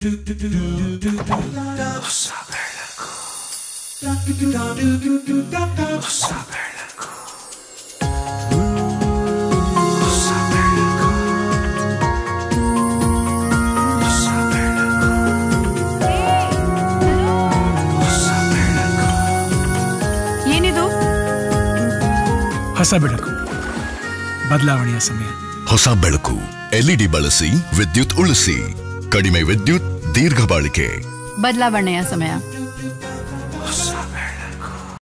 ಏನಿದು ಹೊಸ ಬೆಳಕು ಬದಲಾವಣೆಯ ಸಮಯ ಹೊಸ ಬೆಳಕು ಎಲ್ಇಡಿ ಬಳಸಿ ವಿದ್ಯುತ್ ಉಳಿಸಿ ಕಡಿಮೆ ವಿದ್ಯುತ್ ದೀರ್ಘ ಬಾಳಿಕೆ ಬದಲಾವಣೆಯ ಸಮಯ